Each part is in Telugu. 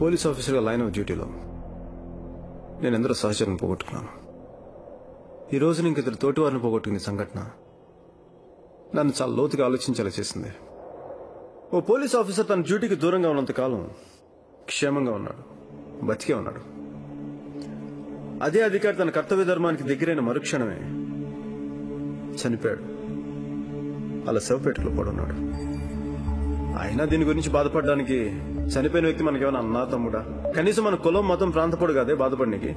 పోలీస్ ఆఫీసర్గా లైన్ ఆఫ్ డ్యూటీలో నేను ఎందరో సహచరులను పోగొట్టుకున్నాను ఈ రోజు నేను ఇద్దరు తోటి వారిని పోగొట్టుకునే సంఘటన నన్ను చాలా లోతుగా ఆలోచించేలా చేసింది ఓ పోలీస్ ఆఫీసర్ తన డ్యూటీకి దూరంగా ఉన్నంత కాలం క్షేమంగా ఉన్నాడు బతికే ఉన్నాడు అదే అధికారి తన కర్తవ్య ధర్మానికి దగ్గరైన మరుక్షణమే చనిపోయాడు అలా శవపేటలో కూడా ఉన్నాడు అయినా దీని గురించి బాధపడడానికి చనిపోయిన వ్యక్తి మనకేమైనా అన్నా తమ్ముడా కనీసం మన కులం మతం ప్రాంతపడు కాదే బాధపడడానికి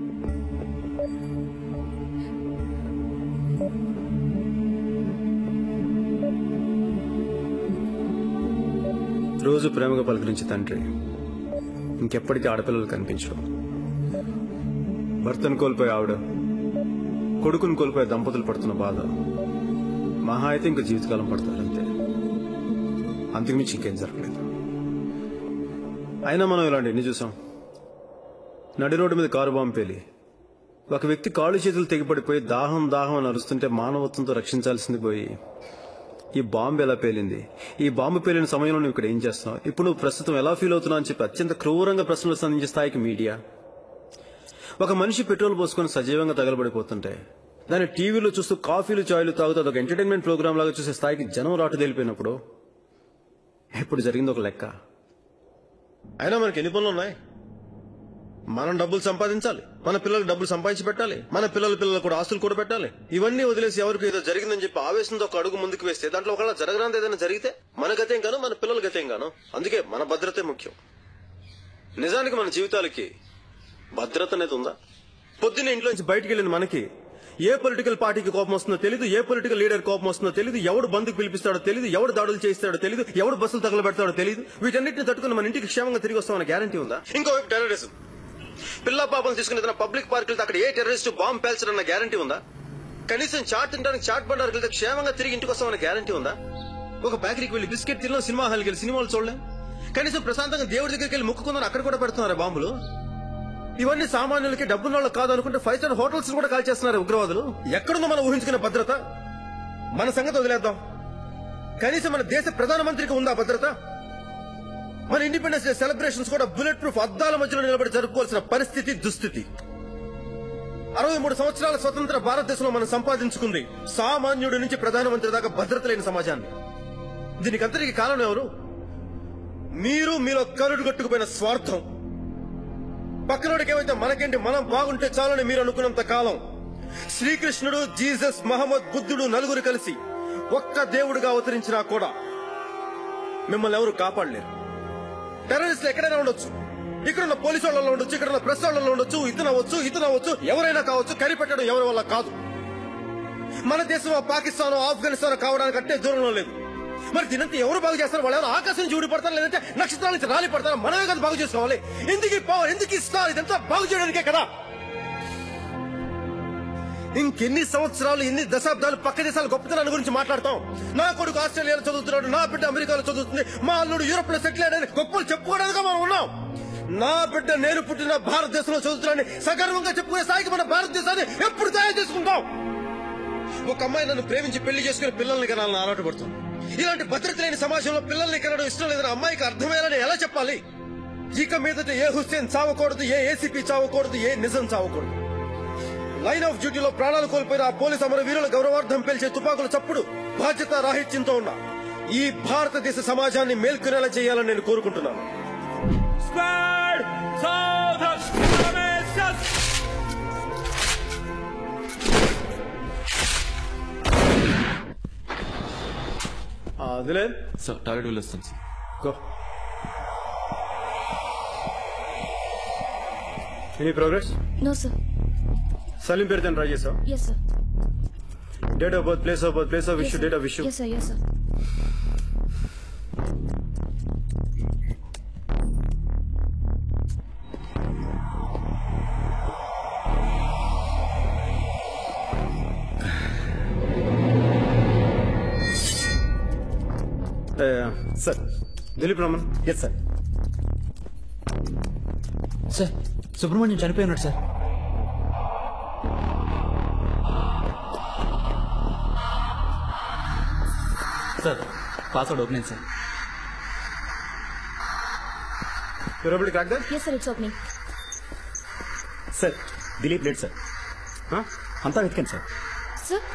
రోజు ప్రేమగా పలకరించే తండ్రి ఇంకెప్పటికీ ఆడపిల్లలు కనిపించడం భర్తను కోల్పోయే ఆవిడ కొడుకును కోల్పోయే దంపతులు పడుతున్న బాధ మహా అయితే ఇంకా జీవితకాలం పడతారు అంతే అంతకుమించి ఇంకేం జరగలేదు అయినా మనం ఇలాంటి ఎన్ని చూసాం నడి రోడ్డు మీద కారు బాంబు పేలి ఒక వ్యక్తి కాళ్ళు చేతులు తెగిపడిపోయి దాహం దాహం అని అరుస్తుంటే మానవత్వంతో రక్షించాల్సింది పోయి ఈ బాంబు ఎలా పేలింది ఈ బాంబు పేలిన సమయంలో నువ్వు ఇక్కడ ఏం చేస్తున్నావు ఇప్పుడు నువ్వు ప్రస్తుతం ఎలా ఫీల్ అవుతున్నావు అని చెప్పి అత్యంత క్రూరంగా ప్రశ్నలు సంధించే స్థాయికి మీడియా ఒక మనిషి పెట్రోల్ పోసుకొని సజీవంగా తగలబడిపోతుంటే దాన్ని టీవీలో చూస్తూ కాఫీలు చాయ్లు తాగుతూ అదొక ఎంటర్టైన్మెంట్ ప్రోగ్రామ్ లాగా చూసే స్థాయికి జనం రాటు తేలిపోయినప్పుడు ఇప్పుడు జరిగింది ఒక లెక్క అయినా మనకి ఎన్ని పనులు ఉన్నాయి మనం డబ్బులు సంపాదించాలి మన పిల్లలకు డబ్బులు సంపాదించి పెట్టాలి మన పిల్లల పిల్లలు కూడా ఆస్తులు కూడా పెట్టాలి ఇవన్నీ వదిలేసి ఎవరికి ఏదో జరిగిందని చెప్పి ఆవేశంతో ఒక అడుగు ముందుకు వేస్తే దాంట్లో ఒకవేళ జరగరాంది ఏదైనా జరిగితే మన గతేం గాను మన పిల్లల గతేం గాను అందుకే మన భద్రతే ముఖ్యం నిజానికి మన జీవితాలకి భద్రత అనేది ఉందా పొద్దున్న ఇంట్లో నుంచి బయటికి వెళ్ళిన మనకి ఏ పొలిటికల్ పార్టీకి కోపం వస్తుందో తెలియదు ఏ పొలిటికల్ లీడర్ కోపం వస్తుందో తెలియదు ఎవడు బంధుకు పిలిపిస్తాడో తెలియదు ఎవడు దాడులు చేస్తాడో తెలియదు ఎవడు బస్సులు తగలబెడతాడో తెలియదు వీటన్నిటిని తట్టుకుని మన ఇంటికి క్షేమంగా తిరిగి వస్తామన్న గ్యారంటీ ఉందా ఇంకోవైపు టెర్రరిజం పిల్ల పాపం తీసుకుని ఏదైనా పబ్లిక్ పార్కులతో అక్కడ ఏ టెర్రరిస్ట్ బాంబు పేల్చడన్న గ్యారంటీ ఉందా కనీసం చాట్ తినడానికి చాట్ బండారు వెళ్తే క్షేమంగా తిరిగి ఇంటికి వస్తామన్న గ్యారంటీ ఉందా ఒక బేకరీకి వెళ్ళి బిస్కెట్ తినలో సినిమా హాల్కి వెళ్ళి సినిమాలు చూడలేం కనీసం ప్రశాంతంగా దేవుడి దగ్గరికి వెళ్ళి ముక్కుకుందని అక్కడ కూడా పెడుతున్నారా బాంబులు ఇవన్నీ సామాన్యులకి డబ్బున్న వాళ్ళు కాదు అనుకుంటే ఫైవ్ స్టార్ హోటల్స్ కూడా కాల్ చేస్తున్నారు ఉగ్రవాదులు ఎక్కడుందో మనం ఊహించుకునే భద్రత మన సంగతి వదిలేద్దాం కనీసం మన దేశ ప్రధానమంత్రికి ఉందా భద్రత మన ఇండిపెండెన్స్ డే సెలబ్రేషన్స్ కూడా బుల్లెట్ ప్రూఫ్ అద్దాల మధ్యలో నిలబడి జరుపుకోవాల్సిన పరిస్థితి దుస్థితి అరవై మూడు సంవత్సరాల స్వతంత్ర భారతదేశంలో మనం సంపాదించుకుంది సామాన్యుడి నుంచి ప్రధానమంత్రి దాకా భద్రత లేని సమాజాన్ని దీనికి అంతటికి కారణం ఎవరు మీరు మీలో కరుడు కట్టుకుపోయిన స్వార్థం పక్కనోడికి ఏమైతే మనకేంటి మనం బాగుంటే చాలని మీరు అనుకున్నంత కాలం శ్రీకృష్ణుడు జీసస్ మహమ్మద్ బుద్ధుడు నలుగురు కలిసి ఒక్క దేవుడిగా అవతరించినా కూడా మిమ్మల్ని ఎవరు కాపాడలేరు టెర్రరిస్టులు ఎక్కడైనా ఉండొచ్చు ఇక్కడ ఉన్న పోలీసు వాళ్ళలో ఉండొచ్చు ఇక్కడ ఉన్న ప్రెస్ వాళ్ళలో ఉండొచ్చు ఇతను అవ్వచ్చు ఇతను అవ్వచ్చు ఎవరైనా కావచ్చు కనిపెట్టడం ఎవరి వల్ల కాదు మన దేశం పాకిస్తాన్ ఆఫ్ఘనిస్తాన్ కావడానికి అట్టే దూరంలో లేదు మరి దీనంతా ఎవరు బాగు చేస్తారు వాళ్ళు ఎవరు ఆకాశం నుంచి ఊడి పడతారు లేదంటే నక్షత్రాల నుంచి రాలి పడతారు మనమే కదా బాగు చేసుకోవాలి ఎందుకు ఈ పవర్ ఎందుకు ఇస్తారు ఇదంతా బాగు చేయడానికే కదా ఇంకెన్ని సంవత్సరాలు ఎన్ని దశాబ్దాలు పక్క దేశాల గొప్పతనాన్ని గురించి మాట్లాడతాం నా కొడుకు ఆస్ట్రేలియాలో చదువుతున్నాడు నా బిడ్డ అమెరికాలో చదువుతుంది మా అల్లుడు యూరోప్ లో సెటిల్ అయ్యాడని గొప్పలు చెప్పుకోవడానికి మనం ఉన్నాం నా బిడ్డ నేను పుట్టిన భారతదేశంలో చదువుతున్నాడని సగర్వంగా చెప్పుకునే స్థాయికి మన భారతదేశాన్ని ఎప్పుడు తయారు చేసుకుంటాం ఒక అమ్మాయి నన్ను ప్రేమించి పెళ్లి చేసుకుని పిల్లల్ని కనాలని అలవాటు పడుతుంది ఇలాంటి భద్రత లేని సమాజంలో పిల్లల్ని కనడం ఇష్టం లేదని అమ్మాయికి అర్థమయ్యాలని ఎలా చెప్పాలి ఇక మీదట ఏ హుస్సేన్ చావకూడదు ఏ ఏసీపీ చావకూడదు ఏ నిజం చావకూడదు లైన్ ఆఫ్ డ్యూటీలో ప్రాణాలు కోల్పోయిన ఆ పోలీస్ అమర వీరుల గౌరవార్థం పేల్చే తుపాకుల చప్పుడు బాధ్యత రాహిత్యంతో ఉన్న ఈ భారతదేశ సమాజాన్ని మేల్కొనేలా చేయాలని నేను కోరుకుంటున్నాను Squad! Soldiers! Formations! అదిలే సార్ టార్గెట్ వెళ్ళొస్తాను sir go any progress No, sir. Salim పేరుతో ట్రై చేసావు Yes, sir. Date of birth place of birth place of Yes, issue sir. Date of issue Yes, sir. Yes, sir. Sir Dilip Raman yes sir sir Subrahmanyam చనిపోయి ఉన్నాడు సార్ సార్ పాస్వర్డ్ ఓపెన్ అయింది sir You're able to crack that? Yes sir it's opening sir Dilip late sir Huh? అంతా వెతికండి sir sir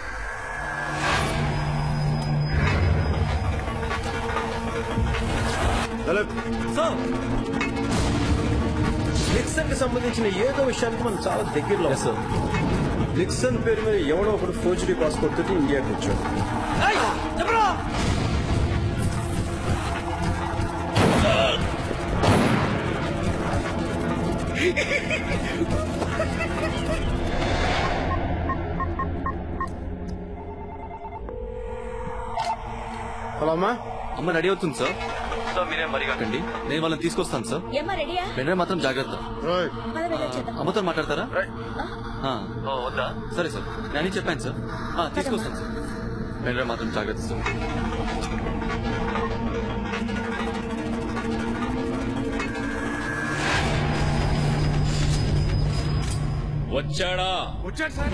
hello sir Nixon కి సంబంధించిన ఏదో విషయానికి మనం చాలా దగ్గరలో సార్ నిక్సన్ పేరు మీద ఎవడో ఒకడు ఫోర్జరీ పాస్పోర్ట్ తోటి ఇండియాకి వచ్చాడు హలో అమ్మా అమ్మ రెడీ అవుతుంది సార్ సార్ మీరేం మరీ కాకండి నేను వాళ్ళని తీసుకొస్తాను సార్ ఏమ్మా రెడీయా వెంటనే మాత్రం జాగ్రత్త పద వెళ్ళొచ్చేద్దాం అమ్మతో మాట్లాడతారా ఆ, ఓ, వద్దా సరే సార్ నేను చెప్పాను సార్ ఆ, తీసుకొస్తాను సార్ వెంటనే మాత్రం జాగ్రత్త సార్ వచ్చాడా వచ్చాడు సార్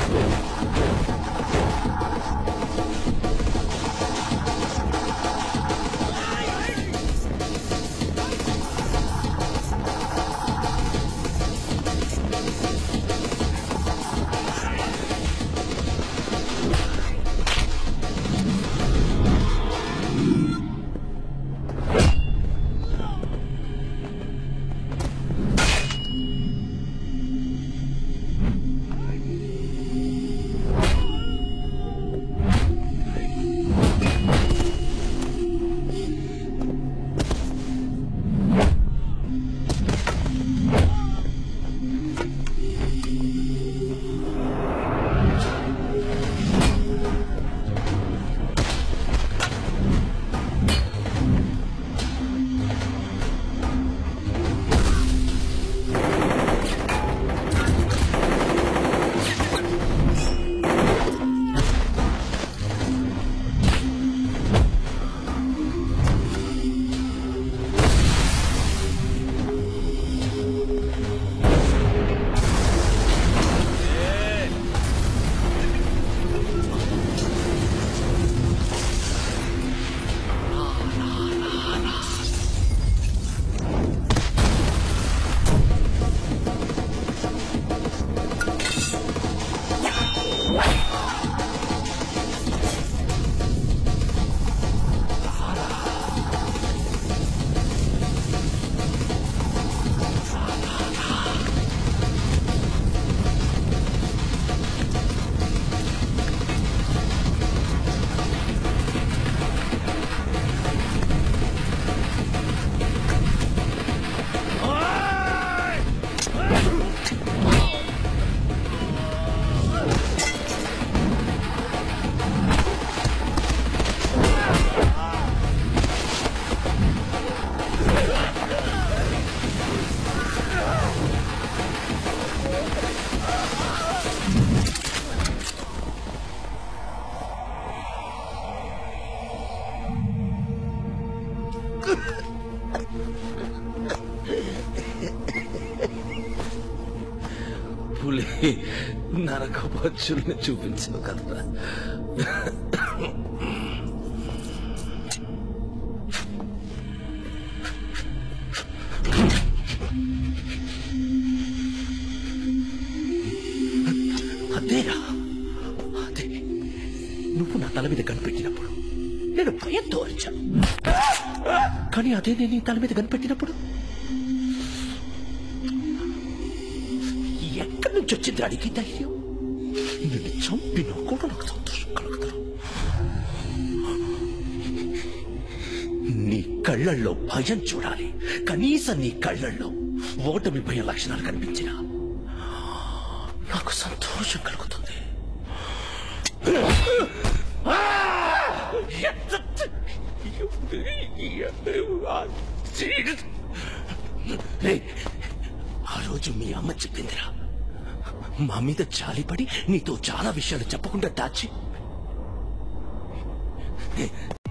పులి నరకపచ్చుల్ని చూపించావు కదా అదేరా అదే నువ్వు నా తల మీద కనిపెట్టినప్పుడు నేను భయంతో అరిచాను కానీ అదే నేను నీ తల మీద కనిపెట్టినప్పుడు ఎక్కడి నుంచి వచ్చింది అడిగి ధైర్యం నిన్ను చంపినా కూడా నాకు సంతోషం కలుగుతారు నీ కళ్ళల్లో భయం చూడాలి కనీసం నీ కళ్ళల్లో ఓటమి భయం లక్షణాలు కనిపించిన నాకు సంతోషం కలుగుతుంది రేయ్, ఆ రోజు మీ అమ్మ చెప్పిందిరా మా మీద జాలిపడి నీతో చాలా విషయాలు చెప్పకుండా దాచి